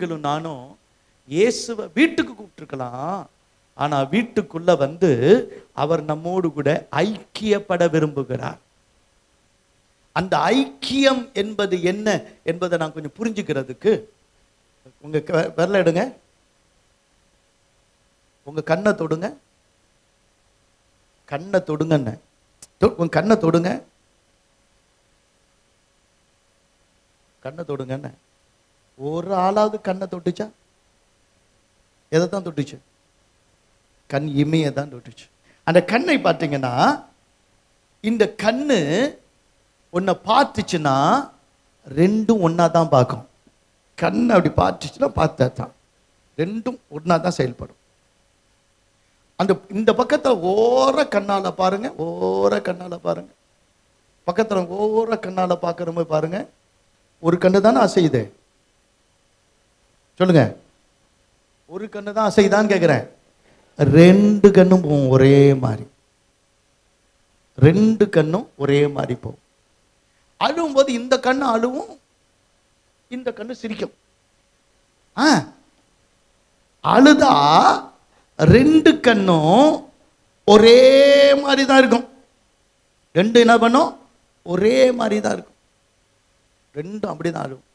நீங்களும் நானும் இயேசுவை வீட்டுக்கு கூப்பிட்டுருக்கலாம் ஆனா வீட்டுக்குள்ள வந்து அவர் நம்மோடு கூட ஐக்கியப்பட விரும்புகிறார் அந்த ஐக்கியம் என்பது என்ன என்பதை நான் கொஞ்சம் புரிஞ்சுக்கிறதுக்கு உங்க க- விரல எடுங்க உங்க கண்ணை தொடுங்க கண்ணை தொடுங்கன்னு தொ- உங்க கண்ணை தொடுங்க கண்ணை தொடுங்கன்னு ஒரு ஆளாவது கண்ணை தொட்டுச்சா எதை தான் தொட்டுச்சு கண் இமையை தான் தொட்டுச்சு அந்த கண்ணை பார்த்தீங்கன்னா இந்த கண்ணு உன்னை பார்த்துச்சுன்னா ரெண்டும் ஒன்றா தான் பார்க்கும் கண் அப்படி பார்த்துச்சுன்னா பார்த்தா தான் ரெண்டும் ஒன்றா தான் செயல்படும் அந்த இந்த பக்கத்தில் ஓர கண்ணால பாருங்க ஓர கண்ணால பாருங்க பக்கத்தில் ஓர கண்ணால பார்க்குற மாதிரி பாருங்க ஒரு கண்ணு தானே அசையுது சொல்லுங்க ஒரு கண்ணு தான் அசைதான்னு கேட்குறேன் ரெண்டு கண்ணும் போகும் ஒரே மாதிரி ரெண்டு கண்ணும் ஒரே மாதிரி போகும் அழுவும் போது இந்த கண்ணு அழுவும் இந்த கண்ணு சிரிக்கும் ஆ அழுதா ரெண்டு கண்ணும் ஒரே மாதிரி தான் இருக்கும் ரெண்டு என்ன பண்ணும் ஒரே மாதிரி தான் இருக்கும் ரெண்டும் அப்படி தான் அழுவும்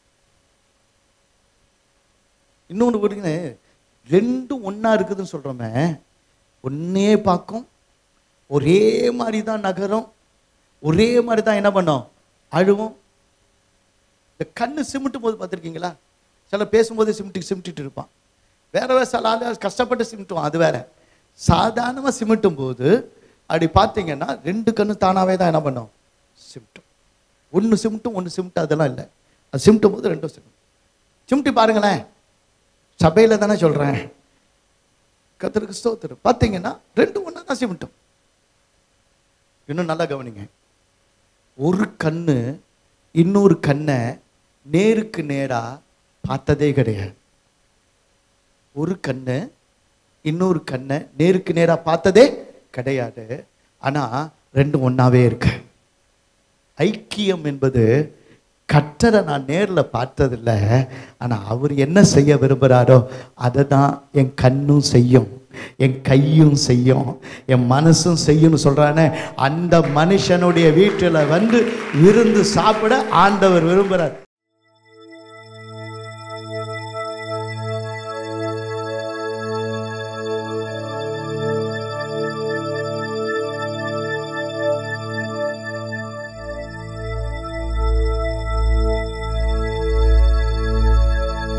இன்னொன்று கொடுங்க ரெண்டும் ஒன்றா இருக்குதுன்னு சொல்கிறோமே ஒன்னே பார்க்கும் ஒரே மாதிரி தான் நகரும் ஒரே மாதிரி தான் என்ன பண்ணும் அழுவும் இந்த கண்ணு சிமிட்டும் போது பார்த்துருக்கீங்களா சில பேசும்போது சிமிட்டி சிமிட்டிட்டு இருப்பான் வேற வேற சில ஆளு கஷ்டப்பட்டு சிமிட்டுவான் அது வேற சாதாரணமாக சிமிட்டும் போது அப்படி பார்த்தீங்கன்னா ரெண்டு கண்ணு தானாவே தான் என்ன பண்ணும் சிமிட்டும் ஒன்று சிமிட்டும் ஒன்று சிமிட்டும் அதெல்லாம் இல்லை அது சிமிட்டும் போது ரெண்டும் சிமிட்டும் சிமிட்டி பாருங்களேன் சபையில் தானே சொல்கிறேன் கத்தருக்கு ஸ்தோத்திரம் பார்த்தீங்கன்னா ரெண்டும் ஒன்றா தான் சிமிட்டும் இன்னும் நல்லா கவனிங்க ஒரு கண்ணு இன்னொரு கண்ணை நேருக்கு நேரா பார்த்ததே கிடையாது ஒரு கண்ணு இன்னொரு கண்ணை நேருக்கு நேரா பார்த்ததே கிடையாது ஆனா ரெண்டும் ஒண்ணாவே இருக்கு ஐக்கியம் என்பது கட்டரை நான் நேர்ல பார்த்ததில்ல ஆனா அவர் என்ன செய்ய விரும்புகிறாரோ அதை தான் என் கண்ணும் செய்யும் என் கையும் செய்யும் என் மனசும் செய்யும்னு சொல்றானே அந்த மனுஷனுடைய வீட்டில் வந்து விருந்து சாப்பிட ஆண்டவர் விரும்புகிறார்